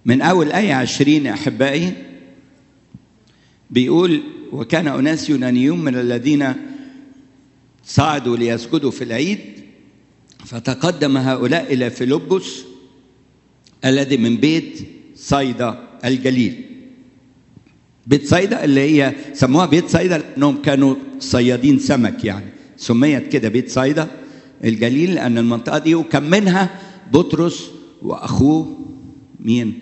من أول آية عشرين أحبائي بيقول وكان أناس يونانيون من الذين صعدوا ليسجدوا في العيد فتقدم هؤلاء إلى فيلبس الذي من بيت صيدا الجليل بيت صيدا اللي هي سموها بيت صيدا لأنهم كانوا صيادين سمك يعني سميت كده بيت صيدا الجليل لأن المنطقة دي وكان منها بطرس وأخوه مين؟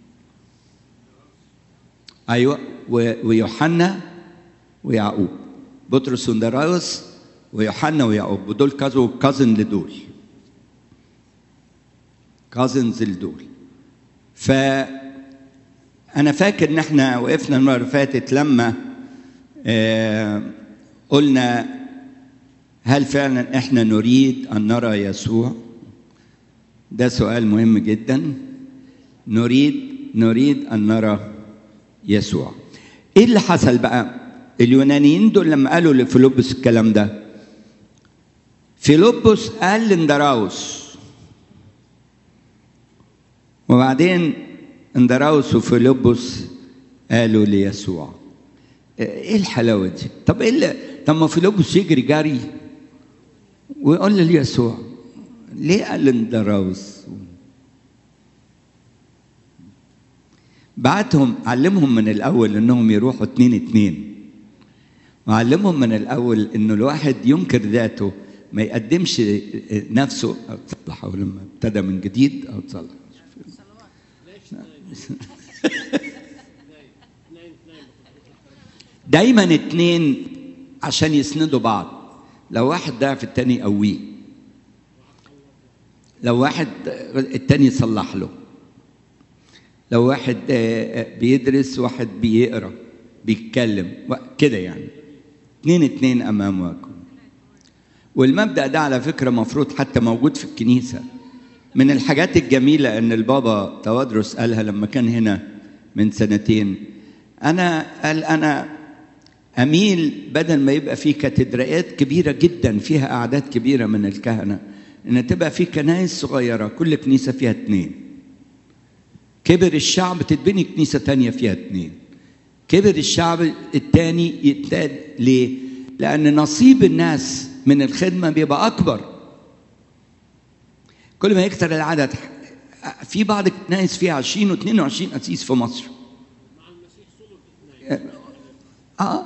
أيوه ويوحنا ويعقوب بطرس وندراوس ويوحنا ويعقوب ودول كازوا كازن لدول كازنز لدول ف انا فاكر ان احنا وقفنا المره اللي فاتت لما آه قلنا هل فعلا احنا نريد ان نرى يسوع ده سؤال مهم جدا نريد نريد ان نرى يسوع ايه اللي حصل بقى اليونانيين دول لما قالوا لفيلبس الكلام ده فيلبس قال لاندراوس وبعدين اندراوس وفيلبس قالوا ليسوع ايه الحلاوه دي طب ايه اللي طب ما فيلبس يجري جري ويقول ليسوع ليه قال اندراوس بعتهم علمهم من الاول انهم يروحوا اتنين اتنين وعلمهم من الاول انه الواحد ينكر ذاته ما يقدمش نفسه او تصلح او لما ابتدى من جديد او تصلح دايما اتنين عشان يسندوا بعض لو واحد ضعف التاني يقويه لو واحد التاني يصلح له لو واحد بيدرس واحد بيقرا بيتكلم كده يعني اتنين اتنين امام واكم والمبدا ده على فكره مفروض حتى موجود في الكنيسه من الحاجات الجميله ان البابا توادرس قالها لما كان هنا من سنتين انا قال انا اميل بدل ما يبقى في كاتدرائيات كبيره جدا فيها اعداد كبيره من الكهنه ان تبقى في كنائس صغيره كل كنيسه فيها اتنين كبر الشعب تتبني كنيسه تانية فيها اتنين كبر الشعب التاني يتاد ليه لان نصيب الناس من الخدمه بيبقى اكبر كل ما يكتر العدد في بعض الكنائس فيها 20 و22 قسيس في مصر اه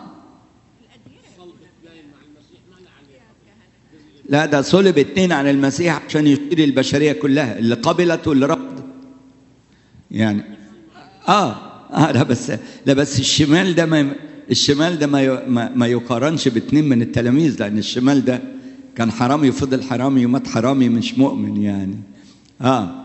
لا ده صلب اتنين عن المسيح عشان يشتري البشريه كلها اللي قبلت واللي رفضت يعني اه اه لا بس لا بس الشمال ده ما الشمال ده ما ما يقارنش باتنين من التلاميذ لان الشمال ده كان حرامي وفضل حرامي ومات حرامي مش مؤمن يعني اه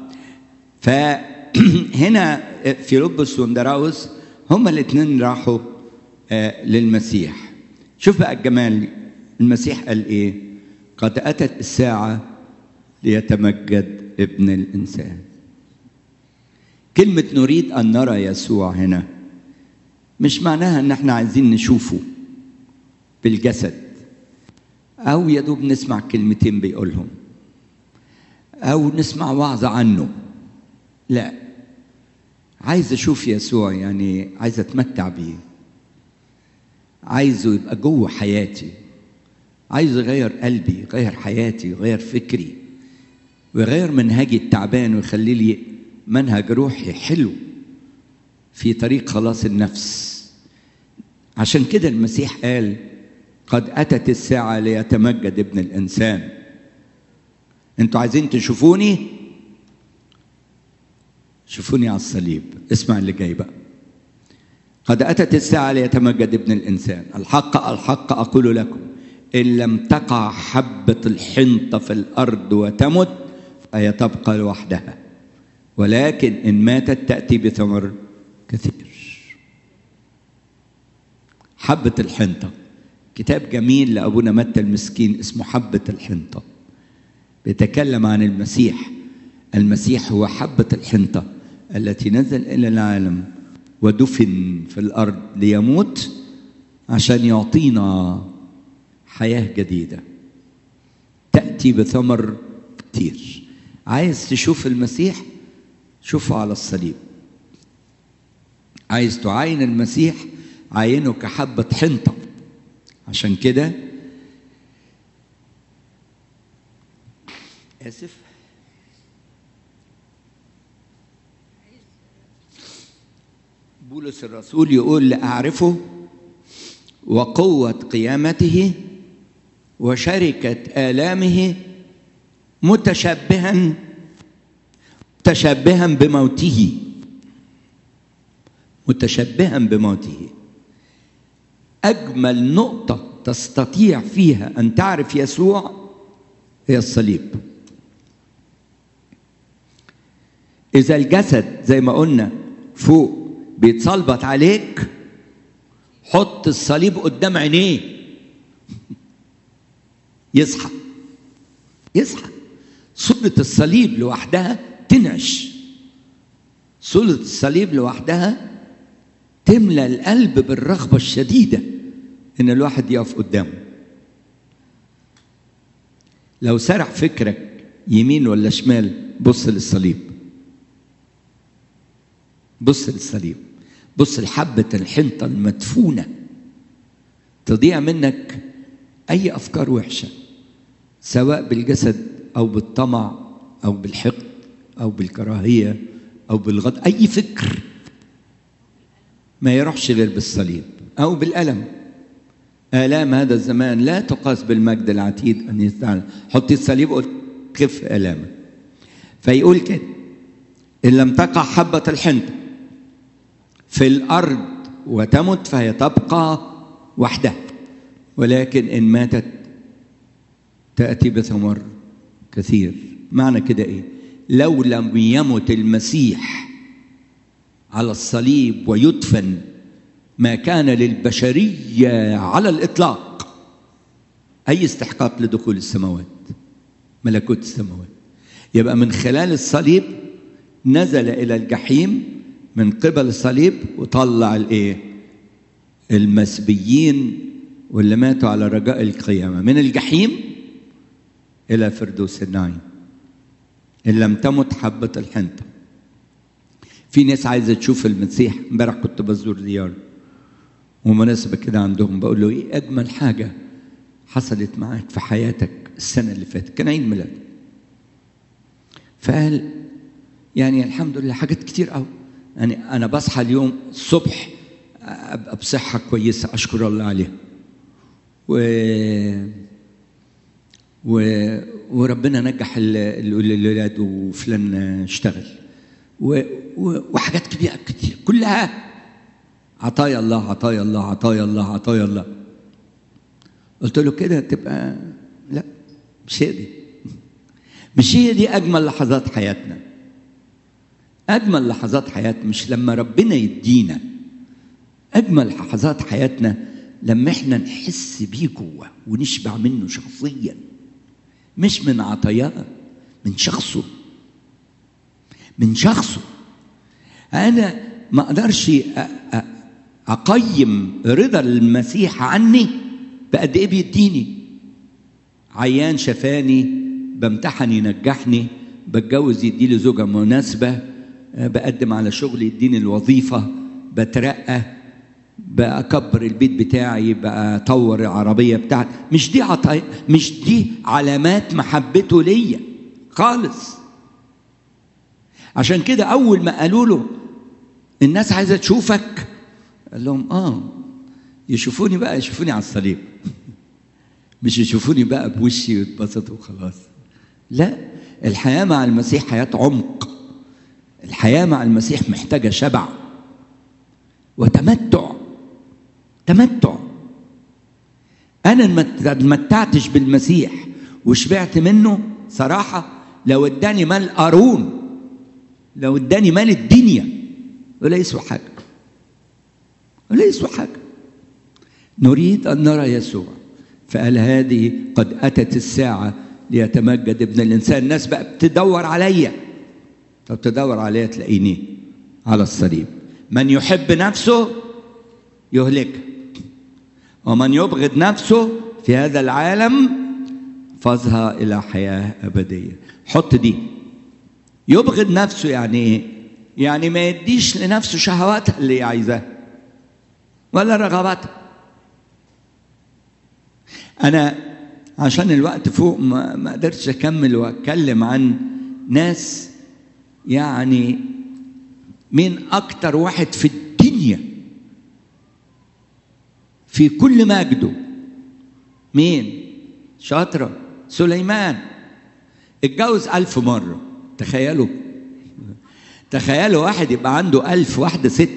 فهنا فيلبس واندراوس هما الاثنين راحوا آه للمسيح شوف بقى الجمال المسيح قال ايه قد اتت الساعه ليتمجد ابن الانسان كلمه نريد ان نرى يسوع هنا مش معناها ان احنا عايزين نشوفه بالجسد او يا دوب نسمع كلمتين بيقولهم او نسمع وعظ عنه لا عايز اشوف يسوع يعني عايز اتمتع بيه عايزه يبقى جوه حياتي عايز يغير قلبي يغير حياتي يغير فكري ويغير منهجي التعبان ويخلي لي منهج روحي حلو في طريق خلاص النفس عشان كده المسيح قال قد اتت الساعه ليتمجد ابن الانسان انتوا عايزين تشوفوني شوفوني على الصليب اسمع اللي جاي بقى قد اتت الساعه ليتمجد ابن الانسان الحق الحق اقول لكم ان لم تقع حبه الحنطه في الارض وتمت فهي تبقى لوحدها ولكن ان ماتت تاتي بثمر كثير حبه الحنطه كتاب جميل لابونا متى المسكين اسمه حبه الحنطه بيتكلم عن المسيح المسيح هو حبه الحنطه التي نزل الى العالم ودفن في الارض ليموت عشان يعطينا حياه جديده تاتي بثمر كتير عايز تشوف المسيح شوفه على الصليب عايز تعاين المسيح عاينه كحبة حنطة عشان كده آسف بولس الرسول يقول لأعرفه وقوة قيامته وشركة آلامه متشبها متشبها بموته متشبها بموته أجمل نقطة تستطيع فيها أن تعرف يسوع هي الصليب إذا الجسد زي ما قلنا فوق بيتصلبط عليك حط الصليب قدام عينيه يصحى يصحى صورة الصليب لوحدها تنعش صورة الصليب لوحدها تملى القلب بالرغبة الشديدة إن الواحد يقف قدامه لو سرح فكرك يمين ولا شمال بص للصليب بص للصليب بص لحبة الحنطة المدفونة تضيع منك أي أفكار وحشة سواء بالجسد أو بالطمع أو بالحقد أو بالكراهية أو بالغضب أي فكر ما يروحش غير بالصليب أو بالألم آلام هذا الزمان لا تقاس بالمجد العتيد أن يستعلم حطي الصليب قلت خف آلامك فيقول كده إن لم تقع حبة الحنطة في الأرض وتمت فهي تبقى وحدها ولكن إن ماتت تأتي بثمر كثير معنى كده إيه لو لم يمت المسيح على الصليب ويدفن ما كان للبشرية على الإطلاق أي استحقاق لدخول السماوات ملكوت السماوات يبقى من خلال الصليب نزل إلى الجحيم من قبل الصليب وطلع الإيه المسبيين واللي ماتوا على رجاء القيامة من الجحيم إلى فردوس النعيم إن لم تمت حبة الحنطة في ناس عايزة تشوف المسيح امبارح كنت بزور زيارة ومناسبة كده عندهم بقول له إيه أجمل حاجة حصلت معاك في حياتك السنة اللي فاتت كان عيد ميلاد فقال يعني الحمد لله حاجات كتير قوي يعني أنا بصحى اليوم الصبح أبقى بصحة كويسة أشكر الله عليها و و... وربنا نجح الولاد وفلان اشتغل و... و... وحاجات كبيرة كتير كلها عطايا الله عطايا الله عطايا الله عطايا الله قلت له كده تبقى لا مش هي دي مش هي دي أجمل لحظات حياتنا أجمل لحظات حياتنا مش لما ربنا يدينا أجمل لحظات حياتنا لما احنا نحس بيه جوه ونشبع منه شخصيا مش من عطاياه من شخصه من شخصه انا ما اقدرش اقيم رضا المسيح عني بقد ايه بيديني عيان شفاني بامتحن ينجحني بتجوز يديلي زوجه مناسبه بقدم على شغل يديني الوظيفه بترقى بأكبر البيت بتاعي بقى أطور العربية بتاعتي مش دي عطايا مش دي علامات محبته ليا خالص عشان كده أول ما قالوا له الناس عايزة تشوفك قال لهم آه يشوفوني بقى يشوفوني على الصليب مش يشوفوني بقى بوشي ويتبسطوا وخلاص لا الحياة مع المسيح حياة عمق الحياة مع المسيح محتاجة شبع وتمتع تمتع انا ما تمتعتش بالمسيح وشبعت منه صراحه لو اداني مال قارون لو اداني مال الدنيا ولا يسوى حاجه ولا يسوى حاجه نريد ان نرى يسوع فقال هذه قد اتت الساعه ليتمجد ابن الانسان الناس بقى بتدور عليا طب تدور عليا تلاقيني على الصليب من يحب نفسه يهلكها ومن يبغض نفسه في هذا العالم فازها الى حياه ابديه حط دي يبغض نفسه يعني ايه يعني ما يديش لنفسه شهواتها اللي عايزاها ولا رغباتها انا عشان الوقت فوق ما, ما قدرتش اكمل واتكلم عن ناس يعني مين اكتر واحد في الدنيا في كل مجده مين شاطرة سليمان اتجوز ألف مرة تخيلوا تخيلوا واحد يبقى عنده ألف واحدة ست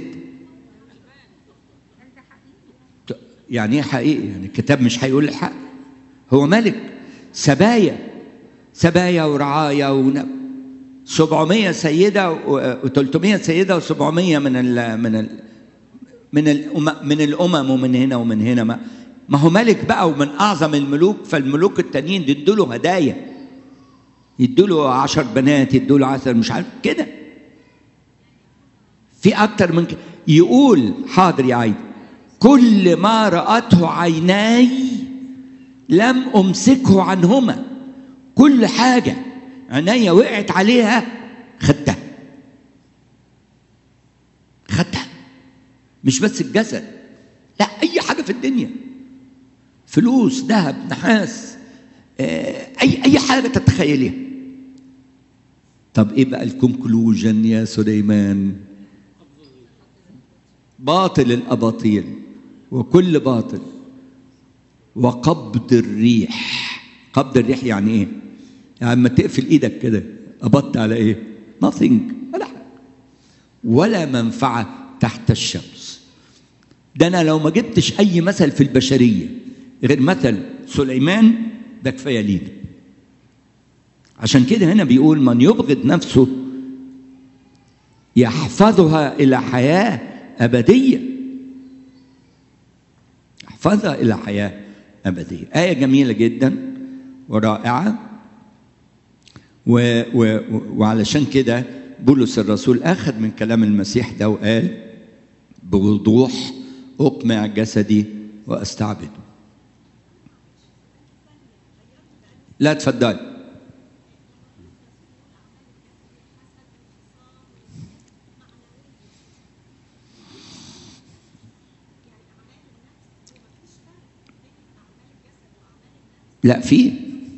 يعني ايه حقيقي يعني الكتاب مش هيقول الحق هو ملك سبايا سبايا ورعايا ونب 700 سيدة و300 سيدة و700 من ال من ال من الأمم من الأمم ومن هنا ومن هنا ما, ما هو ملك بقى ومن أعظم الملوك فالملوك التانيين يدوا له هدايا يدوا له 10 بنات يدوا له 10 مش عارف كده في أكتر من كده يقول حاضر يا عيد كل ما رأته عيناي لم أمسكه عنهما كل حاجة عينيا وقعت عليها خدتها خدتها مش بس الجسد لا أي حاجة في الدنيا فلوس ذهب نحاس أي أي حاجة تتخيليها طب إيه بقى الكونكلوجن يا سليمان باطل الأباطيل وكل باطل وقبض الريح قبض الريح يعني ايه يعني اما تقفل ايدك كده قبضت على ايه nothing ولا حاجه ولا منفعه تحت الشمس ده انا لو ما جبتش اي مثل في البشريه غير مثل سليمان ده كفايه لينا عشان كده هنا بيقول من يبغض نفسه يحفظها الى حياه ابديه يحفظها الى حياه ابديه ايه جميله جدا ورائعه و و وعلشان كده بولس الرسول اخذ من كلام المسيح ده وقال بوضوح اقمع جسدي واستعبده لا تفضل لا في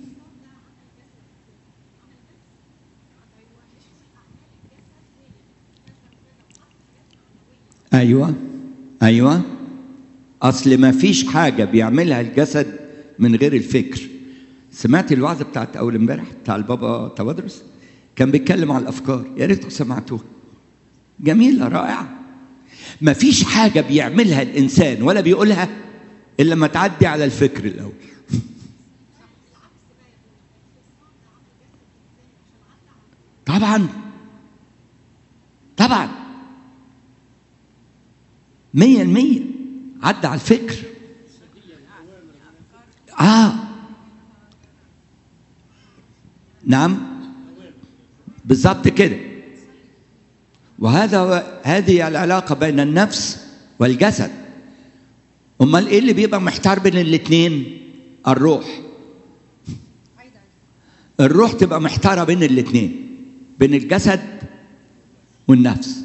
ايوه ايوه اصل ما فيش حاجه بيعملها الجسد من غير الفكر سمعت الوعظه بتاعت اول امبارح بتاع البابا توادرس كان بيتكلم على الافكار يا ريتكم سمعتوها جميله رائعه ما فيش حاجه بيعملها الانسان ولا بيقولها الا لما تعدي على الفكر الاول طبعا طبعا مية المية عدى على الفكر آه نعم بالضبط كده وهذا هذه العلاقة بين النفس والجسد أمال إيه اللي بيبقى محتار بين الاتنين الروح الروح تبقى محتارة بين الاتنين بين الجسد والنفس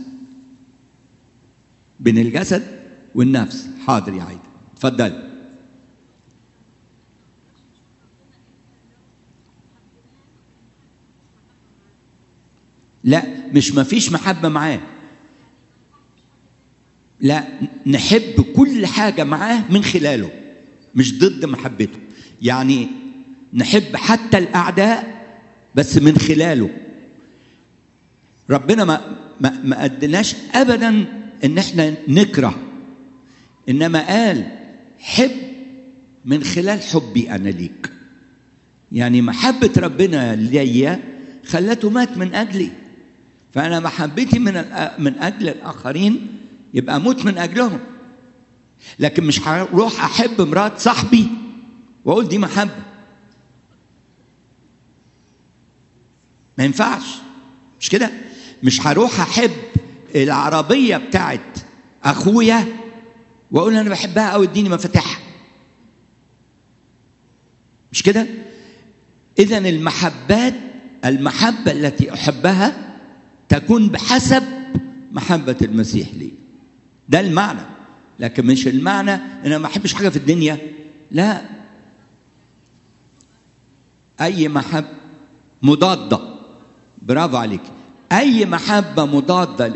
بين الجسد والنفس حاضر يا عايدة اتفضل لا مش مفيش محبة معاه لا نحب كل حاجة معاه من خلاله مش ضد محبته يعني نحب حتى الأعداء بس من خلاله ربنا ما ما ما ادناش ابدا ان احنا نكره انما قال حب من خلال حبي انا ليك يعني محبه ربنا ليا خلته مات من اجلي فانا محبتي من من اجل الاخرين يبقى اموت من اجلهم لكن مش هروح احب مرات صاحبي واقول دي محبه ما ينفعش مش كده مش هروح احب العربيه بتاعت اخويا واقول انا بحبها او اديني مفاتيحها مش كده اذا المحبات المحبه التي احبها تكون بحسب محبة المسيح لي ده المعنى لكن مش المعنى ان انا ما احبش حاجه في الدنيا لا اي محبه مضاده برافو عليك اي محبه مضاده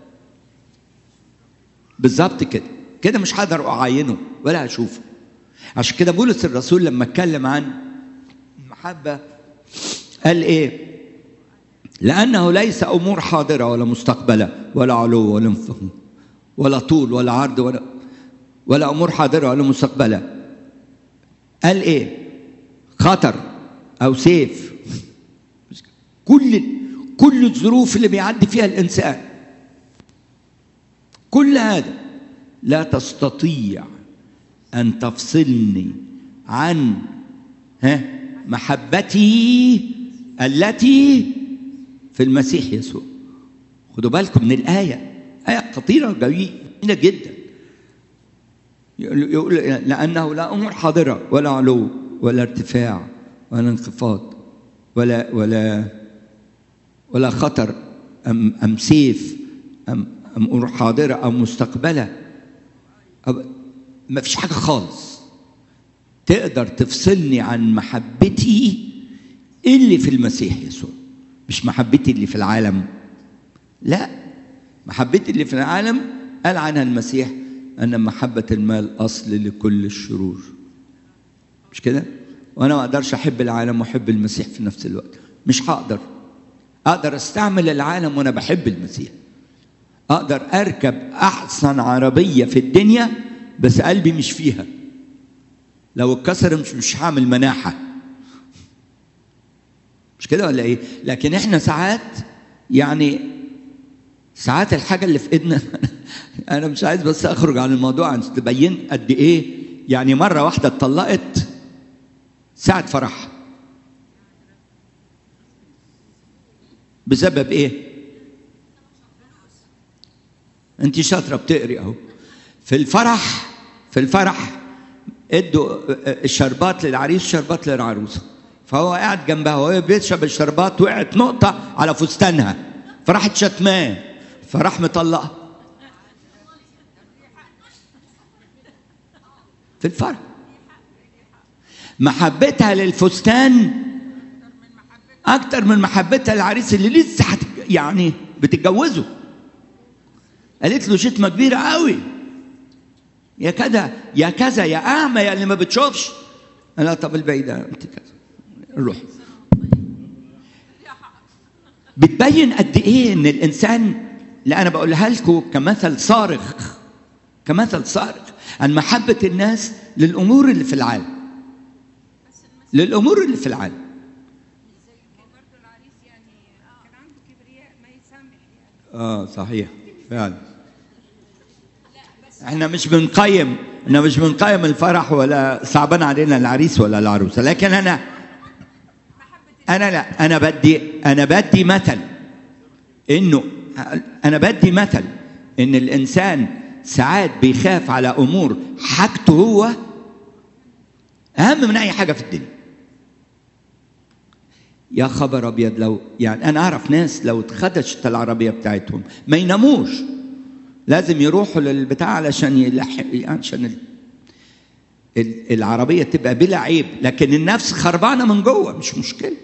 بالظبط كده كده مش هقدر اعاينه ولا اشوفه عشان كده بولس الرسول لما اتكلم عن المحبه قال ايه لانه ليس امور حاضره ولا مستقبله ولا علو ولا انفهم ولا طول ولا عرض ولا ولا امور حاضره ولا مستقبله قال ايه خطر او سيف كل كل الظروف اللي بيعدي فيها الانسان كل هذا لا تستطيع ان تفصلني عن ها محبتي التي في المسيح يسوع خدوا بالكم من الايه ايه خطيره جميله جدا يقول لانه لا امور حاضره ولا علو ولا ارتفاع ولا انخفاض ولا ولا ولا خطر ام ام سيف ام امور حاضره او مستقبله ما فيش حاجه خالص تقدر تفصلني عن محبتي اللي في المسيح يسوع مش محبتي اللي في العالم لا محبتي اللي في العالم قال عنها المسيح أن محبة المال أصل لكل الشرور مش كده؟ وأنا ما أقدرش أحب العالم وأحب المسيح في نفس الوقت مش هقدر أقدر أستعمل العالم وأنا بحب المسيح أقدر أركب أحسن عربية في الدنيا بس قلبي مش فيها لو اتكسر مش مش هعمل مناحة مش كده ولا إيه؟ لكن إحنا ساعات يعني ساعات الحاجة اللي في إيدنا أنا مش عايز بس أخرج عن الموضوع عشان تبين قد إيه يعني مرة واحدة اتطلقت ساعة فرحها بسبب إيه؟ أنت شاطرة بتقري أهو في الفرح في الفرح ادوا الشربات للعريس شربات للعروسة فهو قاعد جنبها وهي بيشرب الشربات وقعت نقطة على فستانها فراحت شتماه فراح مطلقها في الفرح محبتها للفستان اكتر من محبتها للعريس اللي لسه حت... يعني بتتجوزه قالت له شتمه كبيره قوي يا كذا يا كذا يا اعمى يا اللي ما بتشوفش لا طب البعيده انت كذا روح بتبين قد ايه ان الانسان اللي انا بقولها لكم كمثل صارخ كمثل صارخ عن محبه الناس للامور اللي في العالم للامور اللي في العالم اه صحيح فعلا احنا مش بنقيم احنا مش بنقيم الفرح ولا صعبان علينا العريس ولا العروسه لكن انا انا لا انا بدي انا بدي مثل انه انا بدي مثل ان الانسان ساعات بيخاف على امور حاجته هو اهم من اي حاجه في الدنيا يا خبر ابيض لو يعني انا اعرف ناس لو اتخدشت العربيه بتاعتهم ما يناموش لازم يروحوا للبتاع علشان يلحق عشان العربيه تبقى بلا عيب لكن النفس خربانه من جوه مش مشكله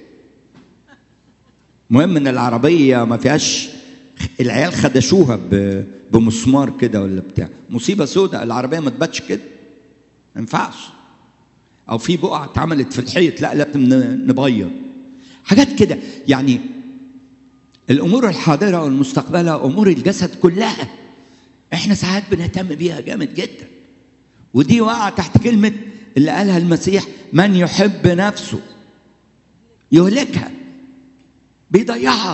المهم ان العربيه ما فيهاش العيال خدشوها بمسمار كده ولا بتاع مصيبه سوداء العربيه ما تباتش كده ما ينفعش او في بقعه اتعملت في الحيط لا لازم نبيض حاجات كده يعني الامور الحاضره والمستقبله امور الجسد كلها احنا ساعات بنهتم بيها جامد جدا ودي واقعه تحت كلمه اللي قالها المسيح من يحب نفسه يهلكها بيضيعها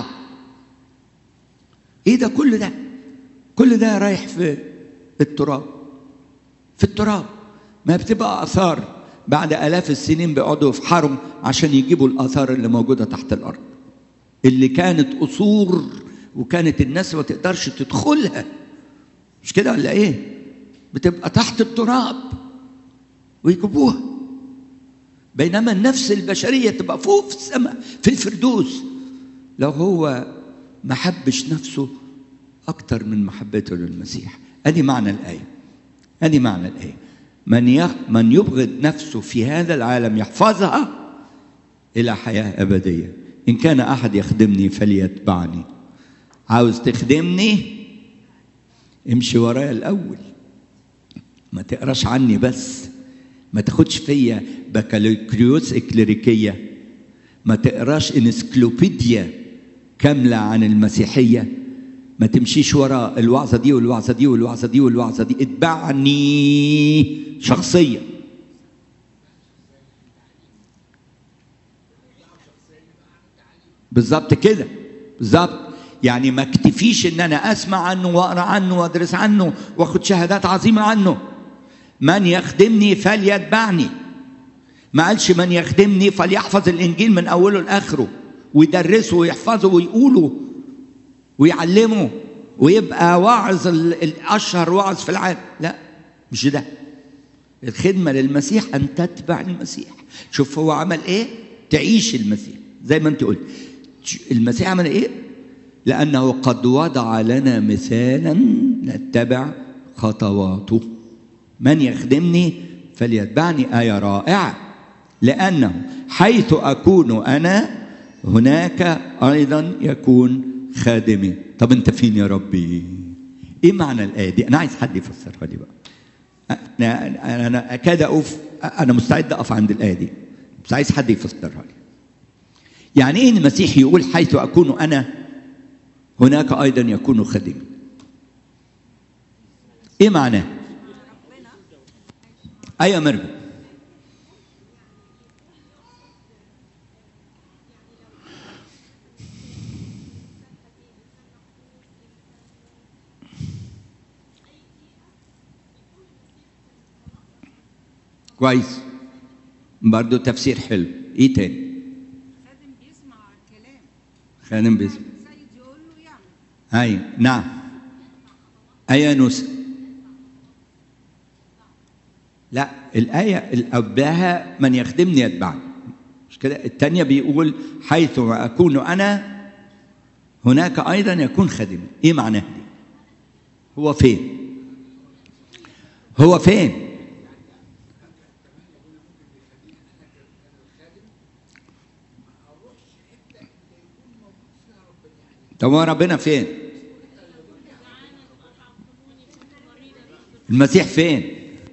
ايه ده كل ده كل ده رايح في التراب في التراب ما بتبقى اثار بعد الاف السنين بيقعدوا يفحروا عشان يجيبوا الاثار اللي موجوده تحت الارض اللي كانت قصور وكانت الناس ما تقدرش تدخلها مش كده ولا ايه بتبقى تحت التراب ويجيبوها بينما النفس البشريه تبقى فوق في السماء في الفردوس لو هو ما حبش نفسه أكتر من محبته للمسيح أدي معنى الآية أدي معنى الآية من يخ... من يبغض نفسه في هذا العالم يحفظها إلى حياة أبدية إن كان أحد يخدمني فليتبعني عاوز تخدمني امشي ورايا الأول ما تقراش عني بس ما تاخدش فيا بكالوريوس إكليريكية ما تقراش انسكلوبيديا كاملة عن المسيحية ما تمشيش ورا الوعظة دي والوعظة دي والوعظة دي والوعظة دي اتبعني شخصيا بالظبط كده بالظبط يعني ما اكتفيش ان انا اسمع عنه واقرا عنه وادرس عنه واخد شهادات عظيمه عنه من يخدمني فليتبعني ما قالش من يخدمني فليحفظ الانجيل من اوله لاخره ويدرسه ويحفظه ويقوله ويعلمه ويبقى واعظ الاشهر واعظ في العالم لا مش ده الخدمه للمسيح ان تتبع المسيح شوف هو عمل ايه تعيش المسيح زي ما انت قلت المسيح عمل ايه لانه قد وضع لنا مثالا نتبع خطواته من يخدمني فليتبعني ايه رائعه لانه حيث اكون انا هناك ايضا يكون خادمي طب انت فين يا ربي ايه معنى الايه دي انا عايز حد يفسرها لي بقى انا انا اكاد اقف انا مستعد اقف عند الايه دي بس عايز حد يفسرها لي يعني ايه المسيح يقول حيث اكون انا هناك ايضا يكون خادمي ايه معناه ايوه مرجو كويس برضه تفسير حلو ايه تاني خادم بيسمع كلام خادم باسم السيد يقول له يعمل ايوه نعم ايه نوس لا الآية اللي قبلها من يخدمني يتبعني مش كده الثانية بيقول حيث ما أكون أنا هناك أيضا يكون خادمي إيه معناها دي هو فين هو فين طب هو ربنا فين المسيح فين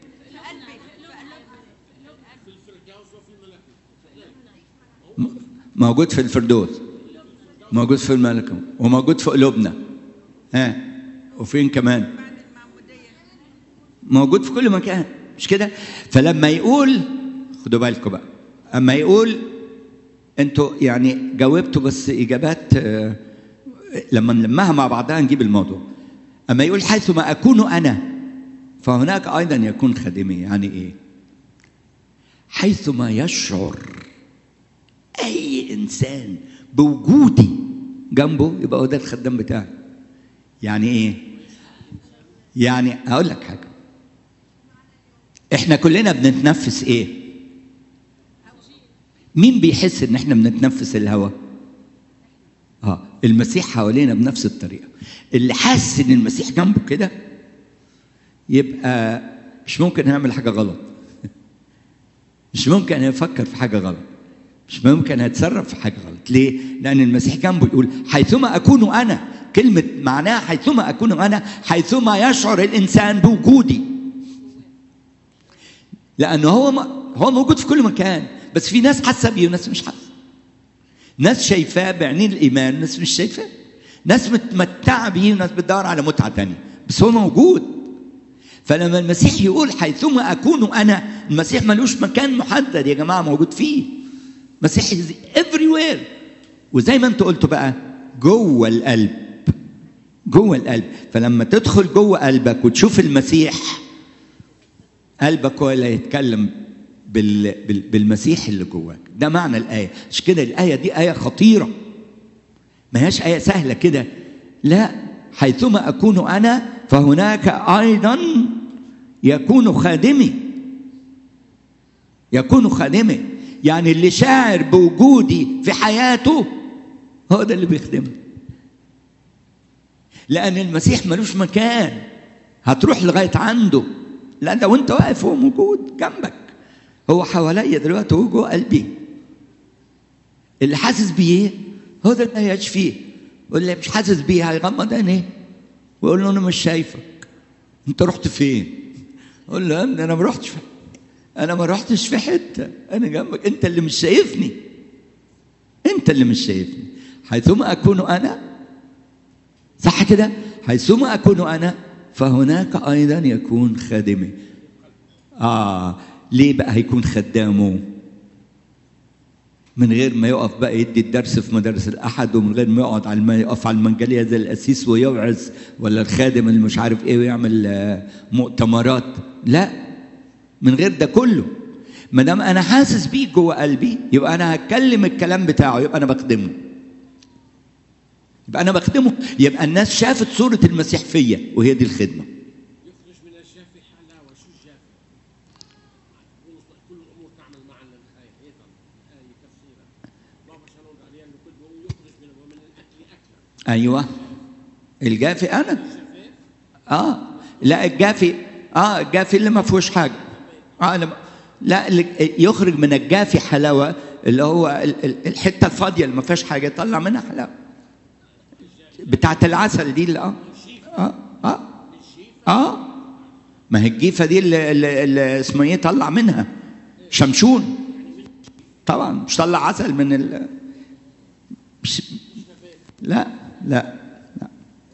م- موجود في الفردوس موجود في الملكة وموجود في قلوبنا ها وفين كمان بعد المعمودية موجود في كل مكان مش كده فلما يقول خدوا بالكم بقى اما يقول انتوا يعني جاوبتوا بس اجابات آه، لما نلمها مع بعضها نجيب الموضوع اما يقول حيث ما اكون انا فهناك ايضا يكون خادمي يعني ايه حيث ما يشعر اي انسان بوجودي جنبه يبقى هو ده الخدام بتاعي يعني ايه يعني هقول لك حاجه احنا كلنا بنتنفس ايه مين بيحس ان احنا بنتنفس الهواء اه المسيح حوالينا بنفس الطريقه اللي حاسس ان المسيح جنبه كده يبقى مش ممكن يعمل حاجه غلط مش ممكن يفكر في حاجه غلط مش ممكن يتصرف في حاجه غلط ليه لان المسيح جنبه يقول حيثما اكون انا كلمه معناها حيثما اكون انا حيثما يشعر الانسان بوجودي لانه هو م- هو موجود في كل مكان بس في ناس حاسه بيه وناس مش حاسه ناس شايفاه بعينين الايمان وناس مش شايفاه ناس متمتعه بيه وناس بتدور على متعه تانية بس هو موجود فلما المسيح يقول حيثما اكون انا المسيح ملوش مكان محدد يا جماعه موجود فيه مسيح افري وير وزي ما انتوا قلتوا بقى جوه القلب جوه القلب فلما تدخل جوه قلبك وتشوف المسيح قلبك هو اللي هيتكلم بال... بال... بالمسيح اللي جواك ده معنى الآية مش كده الآية دي آية خطيرة ما هياش آية سهلة كده لا حيثما أكون أنا فهناك أيضا يكون خادمي يكون خادمي يعني اللي شاعر بوجودي في حياته هو ده اللي بيخدمه لان المسيح ملوش مكان هتروح لغايه عنده لا ده وانت واقف هو موجود جنبك هو حواليا دلوقتي هو جوه قلبي اللي حاسس بيه هو ده اللي هيشفيه واللي مش حاسس بيه هيغمض عينيه ويقول له انا مش شايفك انت رحت فين اقول له يا ابني انا ما رحتش في انا ما رحتش في حته انا جنبك انت اللي مش شايفني انت اللي مش شايفني حيثما اكون انا صح كده حيثما اكون انا فهناك ايضا يكون خادمي اه ليه بقى هيكون خدامه من غير ما يقف بقى يدي الدرس في مدارس الاحد ومن غير ما يقعد على الم... يقف على المنجليه زي القسيس ويوعظ ولا الخادم اللي مش عارف ايه ويعمل آه، مؤتمرات لا من غير ده كله ما دام انا حاسس بيه جوه قلبي يبقى انا هتكلم الكلام بتاعه يبقى انا بخدمه يبقى انا بخدمه يبقى الناس شافت صوره المسيح فيا وهي دي الخدمه يخرج من الجافي حلاوة شو الجافي؟ ونصبح كل الأمور تعمل معا للخير أيضا آية تفسيرا بابا شنود عليه أنه كل يوم يخرج من ومن الأكل أكلا ايوه الجافي انا اه لا الجافي اه الجافي اللي ما فيهوش حاجه اه لما لا اللي يخرج من الجافي حلاوه اللي هو ال- ال- الحته الفاضيه اللي ما فيهاش حاجه يطلع منها حلاوه بتاعت العسل دي اللي اه اه اه اه ما هي الجيفه دي اللي, اللي, اللي اسمه ايه طلع منها شمشون طبعا مش طلع عسل من ال مش لا لا لا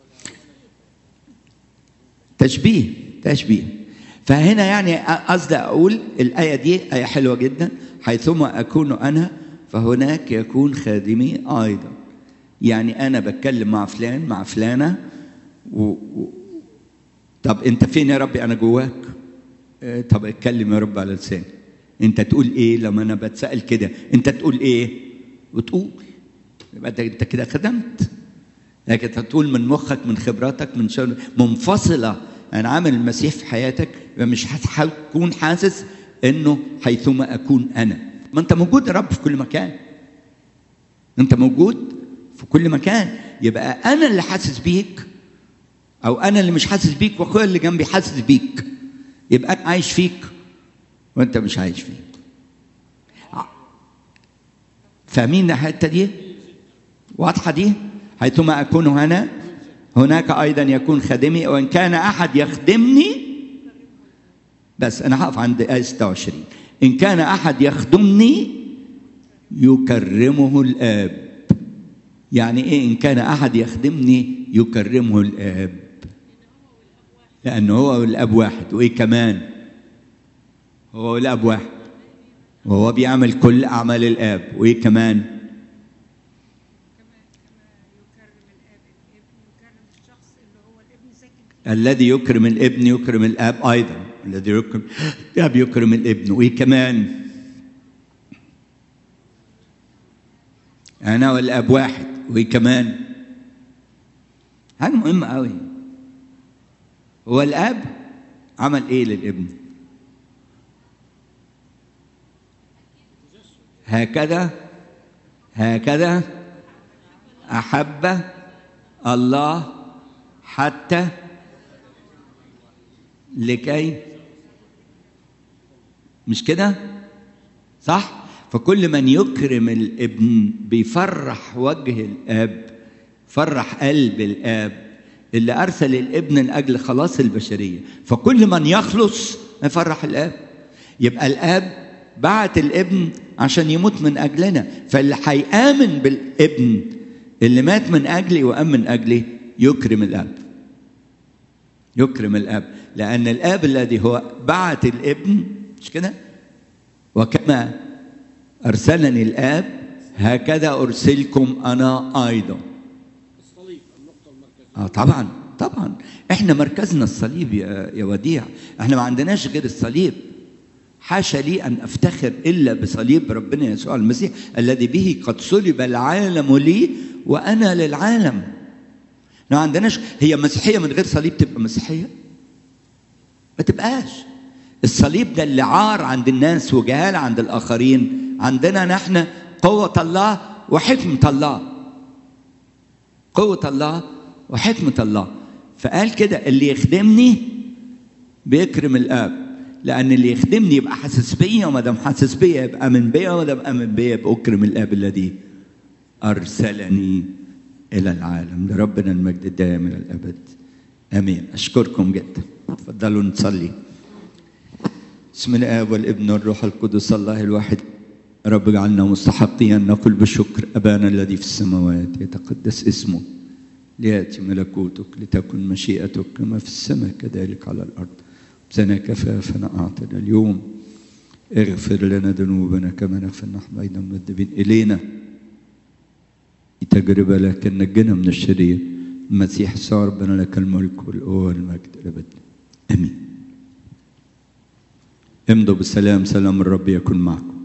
تشبيه تشبيه فهنا يعني قصدي اقول الايه دي ايه حلوه جدا حيثما اكون انا فهناك يكون خادمي ايضا يعني انا بتكلم مع فلان مع فلانه و... و... طب انت فين يا ربي انا جواك آه، طب اتكلم يا رب على لساني انت تقول ايه لما انا بتسال كده انت تقول ايه وتقول يبقى ده انت كده خدمت لكن تقول من مخك من خبراتك من شغل منفصله عن عمل المسيح في حياتك يبقى مش هتكون حاسس انه حيثما اكون انا ما انت موجود يا رب في كل مكان انت موجود في كل مكان يبقى انا اللي حاسس بيك او انا اللي مش حاسس بيك واخويا اللي جنبي حاسس بيك يبقى انا عايش فيك وانت مش عايش فيك فاهمين الحته دي واضحه دي حيثما اكون هنا هناك ايضا يكون خادمي وان كان احد يخدمني بس انا هقف عند ايه 26 ان كان احد يخدمني يكرمه الاب يعني ايه ان كان احد يخدمني يكرمه الاب لانه هو والاب واحد وايه كمان هو والاب واحد وهو بيعمل كل اعمال الاب وايه كمان كما كما يكرم الاب الابن يكرم الشخص اللي هو الابن ساكن فيه الذي يكرم الابن يكرم الاب ايضا الذي يكرم الاب يكرم الابن وايه كمان انا والاب واحد وايه كمان حاجه مهمه قوي هو الاب عمل ايه للابن هكذا هكذا احب الله حتى لكي مش كده صح فكل من يكرم الابن بيفرح وجه الاب فرح قلب الاب اللي ارسل الابن لاجل خلاص البشريه فكل من يخلص يفرح الاب يبقى الاب بعت الابن عشان يموت من اجلنا فاللي هيامن بالابن اللي مات من اجلي وام من اجلي يكرم الاب يكرم الاب لان الاب الذي هو بعت الابن مش كده وكما ارسلني الاب هكذا ارسلكم انا ايضا الصليب النقطة المركزية اه طبعا طبعا احنا مركزنا الصليب يا يا وديع احنا ما عندناش غير الصليب حاشا لي ان افتخر الا بصليب ربنا يسوع المسيح الذي به قد صلب العالم لي وانا للعالم ما عندناش هي مسيحيه من غير صليب تبقى مسيحيه ما تبقاش الصليب ده اللي عار عند الناس وجهال عند الاخرين عندنا نحن قوه الله وحكمه الله قوه الله وحكمة الله فقال كده اللي يخدمني بيكرم الاب لان اللي يخدمني يبقى حاسس بيا وما دام حاسس بيا يبقى امن بيا وما دام امن بيا يبقى اكرم الاب الذي ارسلني الى العالم لربنا المجد الدائم الى الابد امين اشكركم جدا تفضلوا نصلي بسم الاب والابن والروح القدس الله الواحد رب اجعلنا مستحقين ان نقول بشكر ابانا الذي في السماوات يتقدس اسمه لياتي ملكوتك لتكن مشيئتك كما في السماء كذلك على الارض زنا كفافنا اعطنا اليوم اغفر لنا ذنوبنا كما نغفر نحن ايضا المذنبين الينا في تجربه لكن نجنا من الشرير المسيح صار ربنا لك الملك والقوه والمجد الابد امين امضوا بالسلام سلام الرب يكن معكم